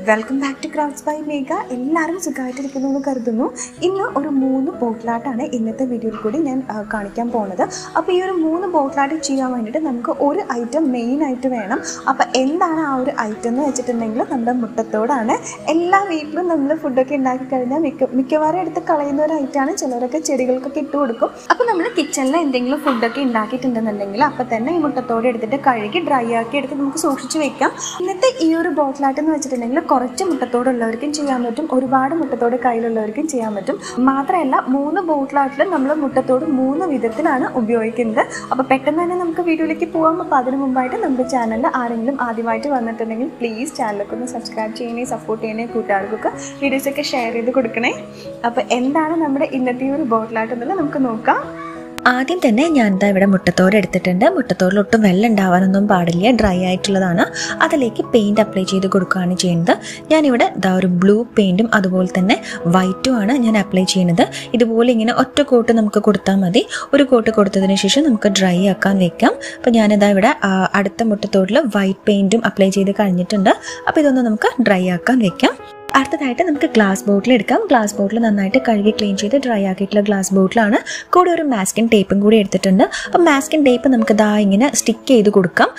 welcome back to crafts by Megha എല്ലാവരും സുഖമായിട്ടിരിക്കുന്നു എന്ന് കരുതുന്നു ഇന്ന് ഒരു മൂന്ന് ബോട്ടിലാട്ടാണ് ഇന്നത്തെ വീഡിയോയിൽ കൂടി ഞാൻ ആ, കാണിക്കാൻ പോകുന്നത് അപ്പോൾ ഈ ഒരു മൂന്ന് ബോട്ടിലാട്ട് ചെയ്യാൻ വേണ്ടിയിട്ട് നമുക്ക് ഒരു ഐറ്റം മെയിൻ ആയിട്ട് വേണം അപ്പോൾ എന്താണ് ആ ഒരു ഐറ്റം എന്ന് വെച്ചിട്ടുണ്ടെങ്കിൽ നമ്മുടെ മുട്ടത്തോടാണ് എല്ലാ വീട്ടിലും നമ്മൾ ഫുഡൊക്കെ ഉണ്ടാക്കി കഴിഞ്ഞാൽ മിക്ക മിക്കവാറും എടുത്ത് കളയുന്ന ഒരു ഐറ്റമാണ് ചിലരൊക്കെ ചെടികൾക്കൊക്കെ ഇട്ട് കൊടുക്കും അപ്പോൾ നമ്മൾ കിച്ചണിൽ എന്തെങ്കിലും ഫുഡൊക്കെ ഉണ്ടാക്കിയിട്ടുണ്ടെന്നുണ്ടെങ്കിൽ അപ്പോൾ തന്നെ ഈ മുട്ടത്തോട് എടുത്തിട്ട് കഴുകി ഡ്രൈ ആക്കി എടുത്ത് നമുക്ക് സൂക്ഷിച്ച് വെക്കാം ഇന്നത്തെ ഈ ഒരു ബോട്ടിലാട്ട് എന്ന് വെച്ചിട്ടുണ്ടെങ്കിൽ കുറച്ച് മുട്ടത്തോടുള്ളവർക്കും ചെയ്യാൻ പറ്റും ഒരുപാട് മുട്ടത്തോട് കയ്യിലുള്ളവർക്കും ചെയ്യാൻ പറ്റും മാത്രമല്ല മൂന്ന് ബോട്ടിലാട്ടിൽ നമ്മൾ മുട്ടത്തോട് മൂന്ന് വിധത്തിലാണ് ഉപയോഗിക്കുന്നത് അപ്പോൾ പെട്ടെന്ന് തന്നെ നമുക്ക് വീഡിയോയിലേക്ക് പോകാം അപ്പോൾ അതിന് മുമ്പായിട്ട് നമ്മുടെ ചാനലിൽ ആരെങ്കിലും ആദ്യമായിട്ട് വന്നിട്ടുണ്ടെങ്കിൽ പ്ലീസ് ചാനലൊക്കെ ഒന്ന് സബ്സ്ക്രൈബ് ചെയ്യണേ സപ്പോർട്ട് ചെയ്യണേ കൂട്ടുകാർക്കൊക്കെ വീഡിയോസൊക്കെ ഷെയർ ചെയ്ത് കൊടുക്കണേ അപ്പോൾ എന്താണ് നമ്മുടെ ഇന്നത്തെ ഈ ഒരു ബോട്ടിലാട്ട് എന്നുള്ളത് നമുക്ക് നോക്കാം ആദ്യം തന്നെ ഞാൻ ഇതാ ഇവിടെ മുട്ടത്തോട് എടുത്തിട്ടുണ്ട് മുട്ടത്തോടിൽ ഒട്ടും വെള്ളം ഉണ്ടാവാനൊന്നും പാടില്ല ഡ്രൈ ആയിട്ടുള്ളതാണ് അതിലേക്ക് പെയിൻറ് അപ്ലൈ ചെയ്ത് കൊടുക്കുകയാണ് ചെയ്യുന്നത് ഞാനിവിടെ ഇതാ ഒരു ബ്ലൂ പെയിൻറ്റും അതുപോലെ തന്നെ വൈറ്റും ആണ് ഞാൻ അപ്ലൈ ചെയ്യുന്നത് ഇതുപോലെ ഇങ്ങനെ ഒറ്റ കോട്ട് നമുക്ക് കൊടുത്താൽ മതി ഒരു കോട്ട് കൊടുത്തതിന് ശേഷം നമുക്ക് ഡ്രൈ ആക്കാൻ വെക്കാം അപ്പോൾ ഞാനിതാ ഇവിടെ ആ, അടുത്ത മുട്ടത്തോടിൽ വൈറ്റ് പെയിൻറ്റും അപ്ലൈ ചെയ്ത് കഴിഞ്ഞിട്ടുണ്ട് അപ്പോൾ ഇതൊന്ന് നമുക്ക് ഡ്രൈ ആക്കാൻ വെക്കാം അടുത്തതായിട്ട് നമുക്ക് ഗ്ലാസ് ബോട്ടിൽ എടുക്കാം ഗ്ലാസ് ബോട്ടിൽ നന്നായിട്ട് കഴുകി ക്ലീൻ ചെയ്ത് ഡ്രൈ ആക്കിയിട്ടുള്ള ഗ്ലാസ് ബോട്ടിലാണ് കൂടെ ഒരു മാസ്കിൻ ടേപ്പും കൂടി എടുത്തിട്ടുണ്ട് അപ്പം മാസ്കിൻ ടേപ്പ് നമുക്ക് ദാ ഇങ്ങനെ സ്റ്റിക്ക് ചെയ്ത് കൊടുക്കാം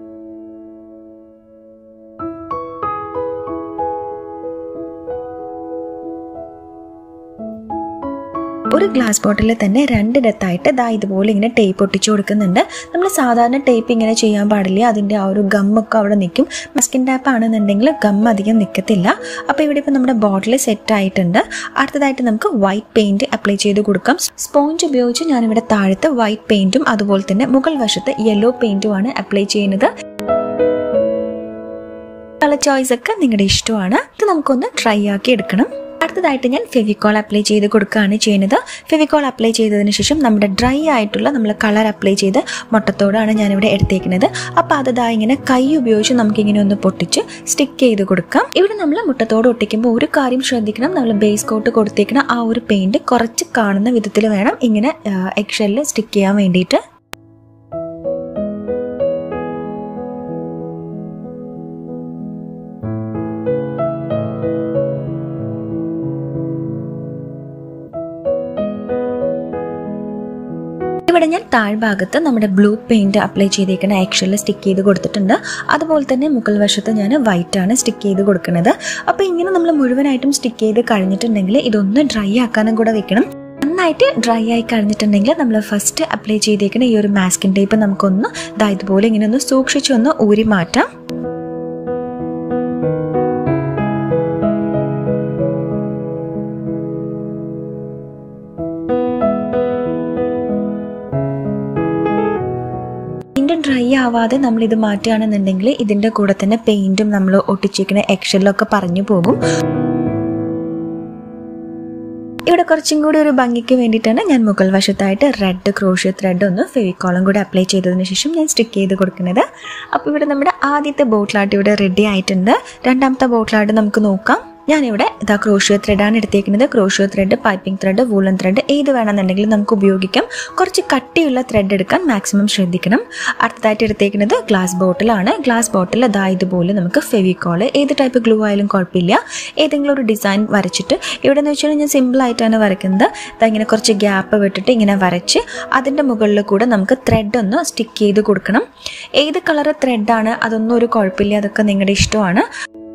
ഒരു ഗ്ലാസ് ബോട്ടിലിൽ തന്നെ രണ്ടിടത്തായിട്ട് ദാ ഇതുപോലെ ഇങ്ങനെ ടേപ്പ് ഒട്ടിച്ചു കൊടുക്കുന്നുണ്ട് നമ്മൾ സാധാരണ ടേപ്പ് ഇങ്ങനെ ചെയ്യാൻ പാടില്ല അതിൻ്റെ ആ ഒരു ഗമ്മൊക്കെ അവിടെ നിൽക്കും മസ്കിൻ ടാപ്പ് ആണെന്നുണ്ടെങ്കിൽ ഗം അധികം നിൽക്കത്തില്ല അപ്പോൾ ഇവിടെ ഇപ്പോൾ നമ്മുടെ ബോട്ടിൽ സെറ്റ് ആയിട്ടുണ്ട് അടുത്തതായിട്ട് നമുക്ക് വൈറ്റ് പെയിൻറ് അപ്ലൈ ചെയ്ത് കൊടുക്കാം സ്പോഞ്ച് ഉപയോഗിച്ച് ഞാനിവിടെ താഴത്ത് വൈറ്റ് പെയിൻറ്റും അതുപോലെ തന്നെ മുകൾ വശത്ത് യെല്ലോ പെയിൻറ്റുമാണ് അപ്ലൈ ചെയ്യുന്നത് കളർ ചോയ്സ് ഒക്കെ നിങ്ങളുടെ ഇഷ്ടമാണ് ഇത് നമുക്കൊന്ന് ട്രൈ ആക്കി എടുക്കണം അടുത്തതായിട്ട് ഞാൻ ഫെവിക്കോൾ അപ്ലൈ ചെയ്ത് കൊടുക്കുകയാണ് ചെയ്യുന്നത് ഫെവിക്കോൾ അപ്ലൈ ചെയ്തതിന് ശേഷം നമ്മുടെ ഡ്രൈ ആയിട്ടുള്ള നമ്മൾ കളർ അപ്ലൈ ചെയ്ത് മുട്ടത്തോടാണ് ഞാനിവിടെ എടുത്തേക്കുന്നത് അപ്പോൾ അത് ദാ ഇങ്ങനെ കൈ ഉപയോഗിച്ച് നമുക്കിങ്ങനെ ഒന്ന് പൊട്ടിച്ച് സ്റ്റിക്ക് ചെയ്ത് കൊടുക്കാം ഇവിടെ നമ്മൾ മുട്ടത്തോട് ഒട്ടിക്കുമ്പോൾ ഒരു കാര്യം ശ്രദ്ധിക്കണം നമ്മൾ ബേസ് കോട്ട് കൊടുത്തേക്കുന്ന ആ ഒരു പെയിൻറ് കുറച്ച് കാണുന്ന വിധത്തിൽ വേണം ഇങ്ങനെ എക്ഷെല്ലിൽ സ്റ്റിക്ക് ചെയ്യാൻ വേണ്ടിയിട്ട് ഇവിടെ ഞാൻ താഴ്ഭാഗത്ത് നമ്മുടെ ബ്ലൂ പെയിന്റ് അപ്ലൈ ചെയ്തേക്കുന്ന ആക്ഷനിൽ സ്റ്റിക്ക് ചെയ്ത് കൊടുത്തിട്ടുണ്ട് അതുപോലെ തന്നെ മുകൾ വശത്ത് ഞാൻ വൈറ്റ് ആണ് സ്റ്റിക്ക് ചെയ്ത് കൊടുക്കുന്നത് അപ്പോൾ ഇങ്ങനെ നമ്മൾ മുഴുവനായിട്ടും സ്റ്റിക്ക് ചെയ്ത് കഴിഞ്ഞിട്ടുണ്ടെങ്കിൽ ഇതൊന്ന് ഡ്രൈ ആക്കാനും കൂടെ വെക്കണം നന്നായിട്ട് ഡ്രൈ ആയി കഴിഞ്ഞിട്ടുണ്ടെങ്കിൽ നമ്മൾ ഫസ്റ്റ് അപ്ലൈ ചെയ്തേക്കുന്ന ഈ ഒരു മാസ്കിൻ ടേപ്പ് നമുക്കൊന്ന് ദാ ഇതുപോലെ ഇങ്ങനെ ഒന്ന് സൂക്ഷിച്ചൊന്ന് ഊരി മാറ്റാം പെയിന്റ് ഡ്രൈ ആവാതെ നമ്മൾ ഇത് മാറ്റുകയാണെന്നുണ്ടെങ്കിൽ ഇതിന്റെ കൂടെ തന്നെ പെയിന്റും നമ്മൾ ഒട്ടിച്ചിരിക്കുന്ന എക്ഷനിലൊക്കെ പറഞ്ഞു പോകും ഇവിടെ കുറച്ചും കൂടി ഒരു ഭംഗിക്ക് വേണ്ടിയിട്ടാണ് ഞാൻ മുകൾ വശത്തായിട്ട് റെഡ് ക്രോഷ്യ ത്രെഡ് ഒന്ന് ഫെവിക്കോളും കൂടി അപ്ലൈ ചെയ്തതിന് ശേഷം ഞാൻ സ്റ്റിക്ക് ചെയ്ത് കൊടുക്കുന്നത് അപ്പോൾ ഇവിടെ നമ്മുടെ ആദ്യത്തെ ബോട്ടിലാട്ട് ഇവിടെ റെഡി ആയിട്ടുണ്ട് രണ്ടാമത്തെ ബോട്ടിലാട്ട് നമുക്ക് നോക്കാം ഞാനിവിടെ ഇതാ ക്രോഷ്യോ ത്രെഡാണ് എടുത്തേക്കുന്നത് crochet thread piping thread woollen thread ഏത് വേണമെന്നുണ്ടെങ്കിലും നമുക്ക് ഉപയോഗിക്കാം കുറച്ച് കട്ടിയുള്ള ത്രെഡ് എടുക്കാൻ മാക്സിമം ശ്രദ്ധിക്കണം അടുത്തതായിട്ട് എടുത്തേക്കുന്നത് ഗ്ലാസ് ബോട്ടിലാണ് ഗ്ലാസ് ബോട്ടിൽ അതാ ഇതുപോലെ നമുക്ക് ഫെവിക്കോള് ഏത് ടൈപ്പ് ഗ്ലൂ ആയാലും കുഴപ്പമില്ല ഏതെങ്കിലും ഒരു ഡിസൈൻ വരച്ചിട്ട് ഇവിടെ എന്ന് വെച്ചാൽ ഞാൻ സിമ്പിൾ ആയിട്ടാണ് വരയ്ക്കുന്നത് ഇതാ ഇങ്ങനെ കുറച്ച് ഗ്യാപ്പ് വിട്ടിട്ട് ഇങ്ങനെ വരച്ച് അതിൻ്റെ മുകളിൽ കൂടെ നമുക്ക് ത്രെഡ് ഒന്ന് സ്റ്റിക്ക് ചെയ്ത് കൊടുക്കണം ഏത് കളർ ത്രെഡാണ് അതൊന്നും ഒരു കുഴപ്പമില്ല അതൊക്കെ നിങ്ങളുടെ ഇഷ്ടമാണ്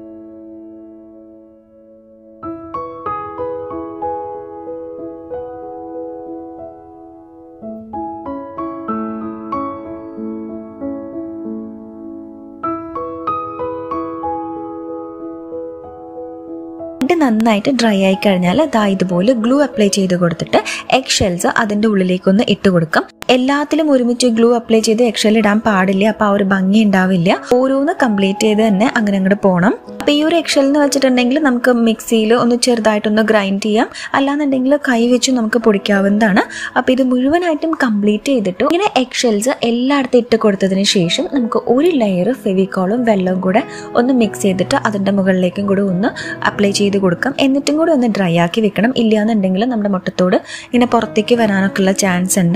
ഇത് നന്നായിട്ട് ഡ്രൈ ആയി കഴിഞ്ഞാൽ ദാ ഇതുപോലെ ഗ്ലൂ അപ്ലൈ ചെയ്ത് കൊടുത്തിട്ട് എഗ് ഷെൽസ് അതിൻ്റെ ഉള്ളിലേക്കൊന്ന് ഇട്ട് കൊടുക്കാം എല്ലാത്തിലും ഒരുമിച്ച് ഗ്ലൂ അപ്ലൈ ചെയ്ത് എഗ് ഷെൽ ഇടാൻ പാടില്ല അപ്പോൾ ആ ഒരു ഭംഗി ഉണ്ടാവില്ല ഓരോന്ന് കംപ്ലീറ്റ് ചെയ്ത് തന്നെ അങ്ങനെ അങ്ങോട്ട് പോകണം അപ്പോൾ ഈ ഒരു എഗ് ഷെൽ എന്ന് വെച്ചിട്ടുണ്ടെങ്കിൽ നമുക്ക് മിക്സിയിൽ ഒന്ന് ചെറുതായിട്ടൊന്ന് ഗ്രൈൻഡ് ചെയ്യാം അല്ലാന്നുണ്ടെങ്കിൽ കൈ വെച്ച് നമുക്ക് പൊടിക്കാവുന്നതാണ് അപ്പോൾ ഇത് മുഴുവനായിട്ടും കംപ്ലീറ്റ് ചെയ്തിട്ട് ഇങ്ങനെ എഗ് ഷെൽസ് എല്ലായിടത്തും ഇട്ട് കൊടുത്തതിന് ശേഷം നമുക്ക് ഒരു ലെയർ ഫെവിക്കോളും വെള്ളവും കൂടെ ഒന്ന് മിക്സ് ചെയ്തിട്ട് അതിൻ്റെ മുകളിലേക്കും കൂടെ ഒന്ന് അപ്ലൈ ചെയ്ത് കൊടുക്കാം എന്നിട്ടും കൂടെ ഒന്ന് ഡ്രൈ ആക്കി വെക്കണം ഇല്ലയെന്നുണ്ടെങ്കിൽ നമ്മുടെ മുട്ടത്തോട് ഇങ്ങനെ പുറത്തേക്ക് വരാനൊക്കെ ഉള്ള ചാൻസ് ഉണ്ട്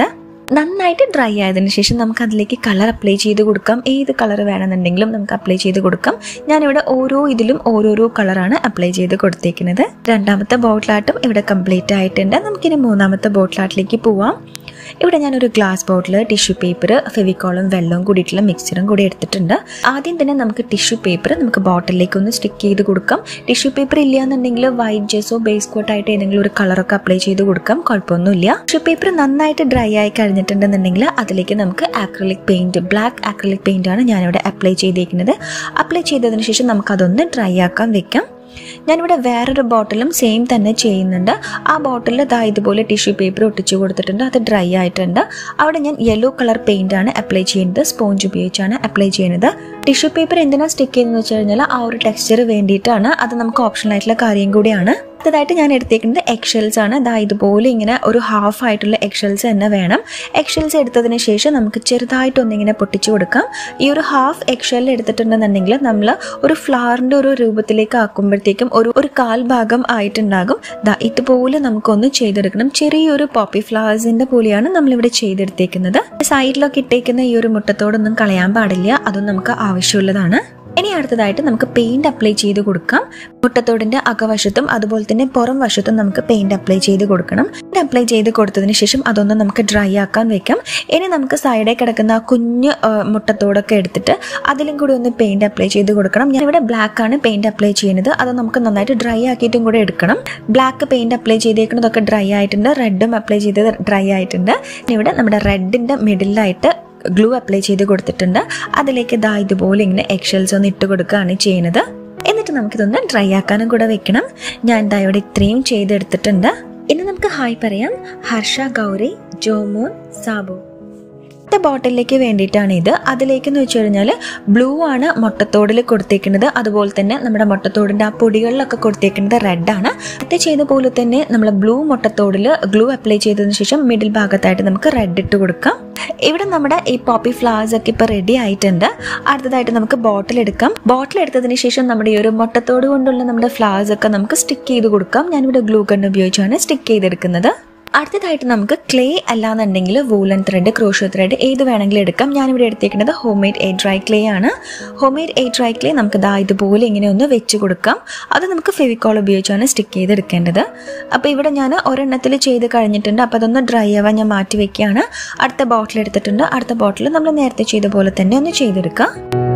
നന്നായിട്ട് ഡ്രൈ ആയതിനു ശേഷം നമുക്ക് അതിലേക്ക് കളർ അപ്ലൈ ചെയ്ത് കൊടുക്കാം ഏത് കളർ വേണമെന്നുണ്ടെങ്കിലും നമുക്ക് അപ്ലൈ ചെയ്ത് കൊടുക്കാം ഞാനിവിടെ ഓരോ ഇതിലും ഓരോരോ കളറാണ് അപ്ലൈ ചെയ്ത് കൊടുത്തേക്കുന്നത് രണ്ടാമത്തെ ബോട്ടിലാട്ടും ഇവിടെ കംപ്ലീറ്റ് ആയിട്ടുണ്ട് നമുക്കിനി മൂന്നാമത്തെ ബോട്ടിലാട്ടിലേക്ക് പോവാം ഇവിടെ ഞാനൊരു ഗ്ലാസ് ബോട്ടിൽ ടിഷ്യൂ പേപ്പർ ഫെവിക്കോളും വെള്ളവും കൂടിയിട്ടുള്ള മിക്സറും കൂടി എടുത്തിട്ടുണ്ട് ആദ്യം തന്നെ നമുക്ക് ടിഷ്യൂ പേപ്പർ നമുക്ക് ബോട്ടിലേക്ക് ഒന്ന് സ്റ്റിക്ക് ചെയ്ത് കൊടുക്കാം ടിഷ്യൂ പേപ്പർ ഇല്ല എന്നുണ്ടെങ്കിൽ വൈറ്റ് ജെസോ ബേസ് കോട്ടായിട്ട് ഏതെങ്കിലും ഒരു കളറൊക്കെ അപ്ലൈ ചെയ്ത് കൊടുക്കാം കുഴപ്പമൊന്നുമില്ല ടിഷ്യൂ പേപ്പർ നന്നായിട്ട് ഡ്രൈ ആയി കഴിഞ്ഞിട്ടുണ്ടെന്നുണ്ടെങ്കിൽ അതിലേക്ക് നമുക്ക് acrylic paint black acrylic paint ആണ് ഞാനിവിടെ അപ്ലൈ ചെയ്തേക്കുന്നത് അപ്ലൈ ചെയ്തതിന് ശേഷം നമുക്കതൊന്ന് ഡ്രൈ ആക്കാൻ വെക്കാം ഞാനിവിടെ വേറൊരു ബോട്ടിലും സെയിം തന്നെ ചെയ്യുന്നുണ്ട് ആ ബോട്ടിലിൽ ദാ ഇതുപോലെ ടിഷ്യൂ പേപ്പർ ഒട്ടിച്ചു കൊടുത്തിട്ടുണ്ട് അത് ഡ്രൈ ആയിട്ടുണ്ട് അവിടെ ഞാൻ യെല്ലോ കളർ പെയിന്റ് ആണ് അപ്ലൈ ചെയ്യുന്നത് സ്പോഞ്ച് ഉപയോഗിച്ചാണ് അപ്ലൈ ചെയ്യുന്നത് ടിഷ്യൂ പേപ്പർ എന്തിനാണ് സ്റ്റിക്ക് ചെയ്യുന്നത് വെച്ച് കഴിഞ്ഞാൽ ആ ഒരു ടെക്സ്ചർ വേണ്ടിയിട്ടാണ് അത് നമുക്ക് ഓപ്ഷണൽ ആയിട്ടുള്ള കാര്യം കൂടിയാണ് അടുത്തതായിട്ട് ഞാൻ എടുത്തേക്കുന്നത് എക്ഷെൽസ് ആണ് ദാ ഇതുപോലെ ഇങ്ങനെ ഒരു ഹാഫ് ആയിട്ടുള്ള എക്ഷെൽസ് തന്നെ വേണം എക്ഷെൽസ് എടുത്തതിന് ശേഷം നമുക്ക് ചെറുതായിട്ടൊന്നിങ്ങനെ പൊട്ടിച്ചു കൊടുക്കാം ഈ ഒരു ഹാഫ് എക്ഷെൽ എടുത്തിട്ടുണ്ടെന്നുണ്ടെങ്കിൽ നമ്മൾ ഒരു ഫ്ലവറിൻ്റെ ഒരു രൂപത്തിലേക്ക് ആക്കുമ്പോഴത്തേക്കും ഒരു ഒരു കാൽ ഭാഗം ആയിട്ടുണ്ടാകും ദാ ഇതുപോലെ നമുക്കൊന്ന് ചെയ്തെടുക്കണം ചെറിയൊരു പോപ്പി ഫ്ലവേഴ്സിൻ്റെ പോലെയാണ് നമ്മളിവിടെ ചെയ്തെടുത്തേക്കുന്നത് സൈഡിലൊക്കെ ഇട്ടേക്കുന്ന ഈ ഒരു മുട്ടത്തോടൊന്നും കളയാൻ പാടില്ല അതും നമുക്ക് ആവശ്യമുള്ളതാണ് ഇനി അടുത്തതായിട്ട് നമുക്ക് പെയിന്റ് അപ്ലൈ ചെയ്ത് കൊടുക്കാം മുട്ടത്തോടിന്റെ അകവശത്തും അതുപോലെ തന്നെ പുറം വശത്തും നമുക്ക് പെയിന്റ് അപ്ലൈ ചെയ്ത് കൊടുക്കണം പെയിന്റ് അപ്ലൈ ചെയ്ത് കൊടുത്തതിന് ശേഷം അതൊന്ന് നമുക്ക് ഡ്രൈ ആക്കാൻ വെക്കാം ഇനി നമുക്ക് സൈഡിൽ കിടക്കുന്ന ആ കുഞ്ഞ് ആ, മുട്ടത്തോടൊക്കെ എടുത്തിട്ട് അതിലും കൂടി ഒന്ന് പെയിന്റ് അപ്ലൈ ചെയ്ത് കൊടുക്കണം ഞാനിവിടെ ബ്ലാക്ക് ആണ് പെയിന്റ് അപ്ലൈ ചെയ്യുന്നത് അത് നമുക്ക് നന്നായിട്ട് ഡ്രൈ ആക്കിയിട്ടും കൂടെ എടുക്കണം ബ്ലാക്ക് പെയിന്റ് അപ്ലൈ ചെയ്തേക്കുന്നതൊക്കെ ഡ്രൈ ആയിട്ടുണ്ട് റെഡും അപ്ലൈ ചെയ്തത് ഡ്രൈ ആയിട്ടുണ്ട് ഇനി ഇവിടെ നമ്മുടെ റെഡിന്റെ മിഡിലായിട്ട് ഗ്ലൂ അപ്ലൈ ചെയ്ത് കൊടുത്തിട്ടുണ്ട് അതിലേക്ക് ദാ ഇതുപോലെ ഇങ്ങനെ എക്സൽസ് ഒന്ന് ഇട്ട് കൊടുക്കുകയാണ് ചെയ്യുന്നത് എന്നിട്ട് നമുക്കിതൊന്ന് ഡ്രൈ ആക്കാനും കൂടെ വെക്കണം ഞാൻ ദാ ഇവിടെ ഇത്രയും ചെയ്തെടുത്തിട്ടുണ്ട് ഇനി നമുക്ക് ഹായ് പറയാം ഹർഷ ഗൗരി ജോമോൻ സാബു അടുത്ത ബോട്ടിലേക്ക് വേണ്ടിയിട്ടാണ് ഇത് അതിലേക്ക് എന്ന് വെച്ച് കഴിഞ്ഞാൽ ബ്ലൂ ആണ് മുട്ടത്തോടിൽ കൊടുത്തേക്കുന്നത് അതുപോലെ തന്നെ നമ്മുടെ മുട്ടത്തോടിൻ്റെ ആ പൊടികളിലൊക്കെ കൊടുത്തേക്കുന്നത് റെഡാണ് അത് ചെയ്ത പോലെ തന്നെ നമ്മൾ ബ്ലൂ മുട്ടത്തോടിൽ ഗ്ലൂ അപ്ലൈ ചെയ്തതിന് ശേഷം മിഡിൽ ഭാഗത്തായിട്ട് നമുക്ക് റെഡ് ഇട്ട് കൊടുക്കാം ഇവിടെ നമ്മുടെ ഈ പോപ്പി ഫ്ലവേഴ്സ് ഒക്കെ ഇപ്പോൾ റെഡി ആയിട്ടുണ്ട് അടുത്തതായിട്ട് നമുക്ക് ബോട്ടിൽ എടുക്കാം ബോട്ടിൽ എടുത്തതിന് ശേഷം നമ്മുടെ ഈ ഒരു മുട്ടത്തോട് കൊണ്ടുള്ള നമ്മുടെ ഫ്ലവേഴ്സ് ഒക്കെ നമുക്ക് സ്റ്റിക്ക് ചെയ്ത് കൊടുക്കാം ഞാനിവിടെ ഗ്ലൂ ഗൺ ഉപയോഗിച്ചാണ് സ്റ്റിക്ക് ചെയ്തെടുക്കുന്നത് അടുത്തതായിട്ട് നമുക്ക് ക്ലേ അല്ലാന്നുണ്ടെങ്കിൽ വൂലൻ ത്രെഡ് ക്രോഷോ ത്രെഡ് ഏത് വേണമെങ്കിലും എടുക്കാം ഞാനിവിടെ എടുത്തേക്കുന്നത് home made air dry clay ആണ് home made air dry clay നമുക്ക് ദാ ഇതുപോലെ ഇങ്ങനെ ഒന്ന് വെച്ച് കൊടുക്കാം അത് നമുക്ക് ഫെവിക്കോൾ ഉപയോഗിച്ചാണ് സ്റ്റിക്ക് ചെയ്തെടുക്കേണ്ടത് അപ്പോൾ ഇവിടെ ഞാൻ ഒരെണ്ണത്തിൽ ചെയ്ത് കഴിഞ്ഞിട്ടുണ്ട് അപ്പോൾ അതൊന്ന് ഡ്രൈ ആവാൻ ഞാൻ മാറ്റി വെക്കുകയാണ് അടുത്ത ബോട്ടിൽ എടുത്തിട്ടുണ്ട് അടുത്ത ബോട്ടിൽ നമ്മൾ നേരത്തെ ചെയ്ത പോലെ തന്നെ ഒന്ന് ചെയ്തെടുക്കാം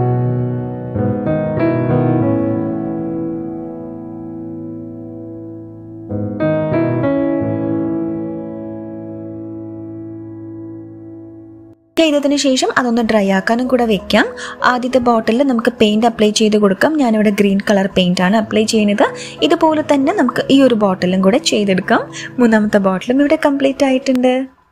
ചെയ്തതിന് ശേഷം അതൊന്ന് ഡ്രൈ ആക്കാനും കൂടെ വെക്കാം ആദ്യത്തെ ബോട്ടിലിൽ നമുക്ക് പെയിന്റ് അപ്ലൈ ചെയ്ത് കൊടുക്കാം ഞാനിവിടെ ഗ്രീൻ കളർ പെയിന്റ് ആണ് അപ്ലൈ ചെയ്യുന്നത് ഇതുപോലെ തന്നെ നമുക്ക് ഈ ഒരു ബോട്ടിലും കൂടെ ചെയ്തെടുക്കാം മൂന്നാമത്തെ ബോട്ടിലും ഇവിടെ കംപ്ലീറ്റ് ആയിട്ടുണ്ട്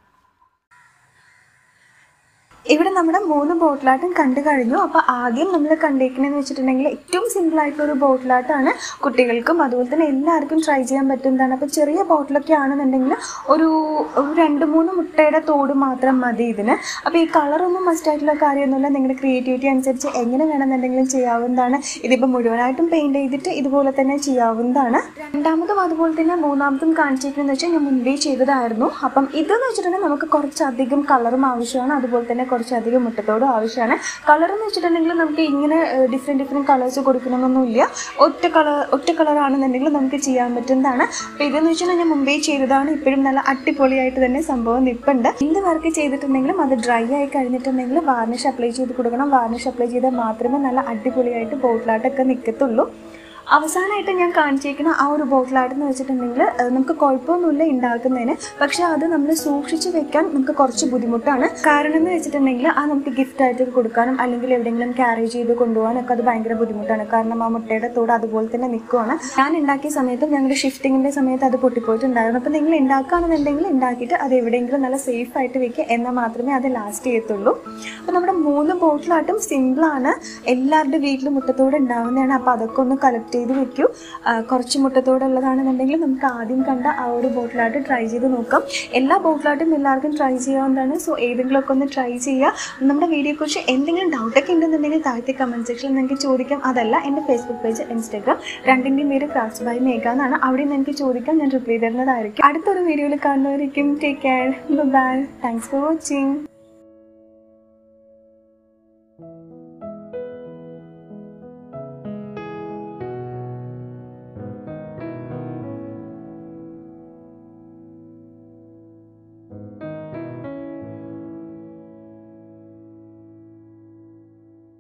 ഇവിടെ നമ്മുടെ മൂന്ന് ബോട്ടിലാട്ടും കണ്ടു കഴിഞ്ഞു അപ്പോൾ ആദ്യം നമ്മൾ കണ്ടേക്കണെന്ന് വെച്ചിട്ടുണ്ടെങ്കിൽ ഏറ്റവും സിമ്പിൾ ആയിട്ടുള്ള ഒരു ബോട്ടിലാട്ടാണ് കുട്ടികൾക്കും അതുപോലെ തന്നെ എല്ലാവർക്കും ട്രൈ ചെയ്യാൻ പറ്റുന്നതാണ് അപ്പോൾ ചെറിയ ബോട്ടിലൊക്കെ ആണെന്നുണ്ടെങ്കിൽ ഒരു ഒരു രണ്ട് മൂന്ന് മുട്ടയുടെ തോട് മാത്രം മതി ഇതിന് അപ്പോൾ ഈ കളറൊന്നും മസ്റ്റ് ആയിട്ടുള്ള കാര്യമൊന്നുമില്ല നിങ്ങളുടെ ക്രിയേറ്റിവിറ്റി അനുസരിച്ച് എങ്ങനെ വേണമെന്നുണ്ടെങ്കിലും ചെയ്യാവുന്നതാണ് ഇതിപ്പോൾ മുഴുവനായിട്ടും പെയിൻറ് ചെയ്തിട്ട് ഇതുപോലെ തന്നെ ചെയ്യാവുന്നതാണ് രണ്ടാമതും അതുപോലെ തന്നെ മൂന്നാമതും കാണിച്ചിരിക്കുന്നത് വെച്ചാൽ ഞാൻ മുൻപേ ചെയ്തതായിരുന്നു അപ്പം ഇതെന്ന് വെച്ചിട്ടുണ്ടെങ്കിൽ നമുക്ക് കുറച്ചധികം കളറും ആവശ്യമാണ് അതുപോലെ തന്നെ കുറച്ചധികം മുട്ടത്തോടും ആവശ്യമാണ് കളർ എന്ന് വെച്ചിട്ടുണ്ടെങ്കിൽ നമുക്ക് ഇങ്ങനെ ഡിഫറെൻറ്റ് ഡിഫറെൻറ്റ് കളേഴ്സ് കൊടുക്കണമെന്നൊന്നുമില്ല ഒറ്റ കളർ ഒറ്റ കളറാണെന്നുണ്ടെങ്കിൽ നമുക്ക് ചെയ്യാൻ പറ്റുന്നതാണ് അപ്പോൾ ഇതെന്ന് വെച്ചിട്ടുണ്ടെങ്കിൽ ഞാൻ മുമ്പേ ചെയ്തതാണ് ഇപ്പോഴും നല്ല അടിപൊളിയായിട്ട് തന്നെ സംഭവം നിൽപ്പുണ്ട് എന്ത് വർക്ക് ചെയ്തിട്ടുണ്ടെങ്കിലും അത് ഡ്രൈ ആയി കഴിഞ്ഞിട്ടുണ്ടെങ്കിൽ വാർണിഷ് അപ്ലൈ ചെയ്ത് കൊടുക്കണം വാർണിഷ് അപ്ലൈ ചെയ്താൽ മാത്രമേ നല്ല അടിപൊളിയായിട്ട് ബോട്ടിലായിട്ടൊക്കെ നിൽക്കത്തുള്ളൂ അവസാനമായിട്ട് ഞാൻ കാണിച്ചേക്കുന്ന ആ ഒരു ബോട്ടിലായിട്ട് എന്ന് വെച്ചിട്ടുണ്ടെങ്കിൽ അത് നമുക്ക് കുഴപ്പമൊന്നുമില്ല ഉണ്ടാക്കുന്നതിന് പക്ഷേ അത് നമ്മൾ സൂക്ഷിച്ച് വെക്കാൻ നമുക്ക് കുറച്ച് ബുദ്ധിമുട്ടാണ് കാരണം എന്ന് വെച്ചിട്ടുണ്ടെങ്കിൽ അത് നമുക്ക് ഗിഫ്റ്റ് ആയിട്ട് കൊടുക്കാനും അല്ലെങ്കിൽ എവിടെയെങ്കിലും ക്യാരി ചെയ്ത് കൊണ്ടുപോകാനൊക്കെ അത് ഭയങ്കര ബുദ്ധിമുട്ടാണ് കാരണം ആ മുട്ടയുടെ തോട് അതുപോലെ തന്നെ നിൽക്കുവാണ് ഞാൻ ഉണ്ടാക്കിയ സമയത്ത് ഞങ്ങളുടെ ഷിഫ്റ്റിങ്ങിൻ്റെ സമയത്ത് അത് പൊട്ടിപ്പോയിട്ടുണ്ടായിരുന്നു അപ്പോൾ നിങ്ങൾ ഉണ്ടാക്കുകയാണെന്നുണ്ടെങ്കിൽ ഉണ്ടാക്കിയിട്ട് അത് എവിടെയെങ്കിലും നല്ല സേഫ് ആയിട്ട് വെക്കുക എന്നാൽ മാത്രമേ അത് ലാസ്റ്റ് ചെയ്യത്തുള്ളൂ അപ്പോൾ നമ്മുടെ മൂന്ന് ബോട്ടിലായിട്ടും സിമ്പിളാണ് എല്ലാവരുടെ വീട്ടിലും മുട്ടത്തോട് ഉണ്ടാവുന്നതാണ് അപ്പോൾ അതൊക്കെ ഒന്ന് കളക്ട് സെറ്റ് ചെയ്ത് വെക്കൂ ആ, കുറച്ച് മുട്ടത്തോടുള്ളതാണെന്നുണ്ടെങ്കിൽ നമുക്ക് ആദ്യം കണ്ട ആ ഒരു ബോട്ടിലായിട്ട് ട്രൈ ചെയ്ത് നോക്കാം എല്ലാ ബോട്ടിലായിട്ടും എല്ലാവർക്കും ട്രൈ ചെയ്യാവുന്നതാണ് സോ ഏതെങ്കിലുമൊക്കെ ഒന്ന് ട്രൈ ചെയ്യുക നമ്മുടെ വീഡിയോയെക്കുറിച്ച് എന്തെങ്കിലും ഡൗട്ടൊക്കെ ഉണ്ടെന്നുണ്ടെങ്കിൽ താഴത്തെ കമൻറ്റ് സെക്ഷനിൽ നിങ്ങൾക്ക് ചോദിക്കാം അതല്ല എൻ്റെ ഫേസ്ബുക്ക് പേജ് ഇൻസ്റ്റാഗ്രാം രണ്ടിൻ്റെയും പേര് ക്രാഫ്റ്റ്സ് ബൈ മേഘ എന്നാണ് അവിടെ നിന്ന് എനിക്ക് ചോദിക്കാം ഞാൻ റിപ്ലൈ തരുന്നതായിരിക്കും അടുത്തൊരു വീഡിയോയിൽ കാണുന്നവരേക്കും take care bye thanks for watching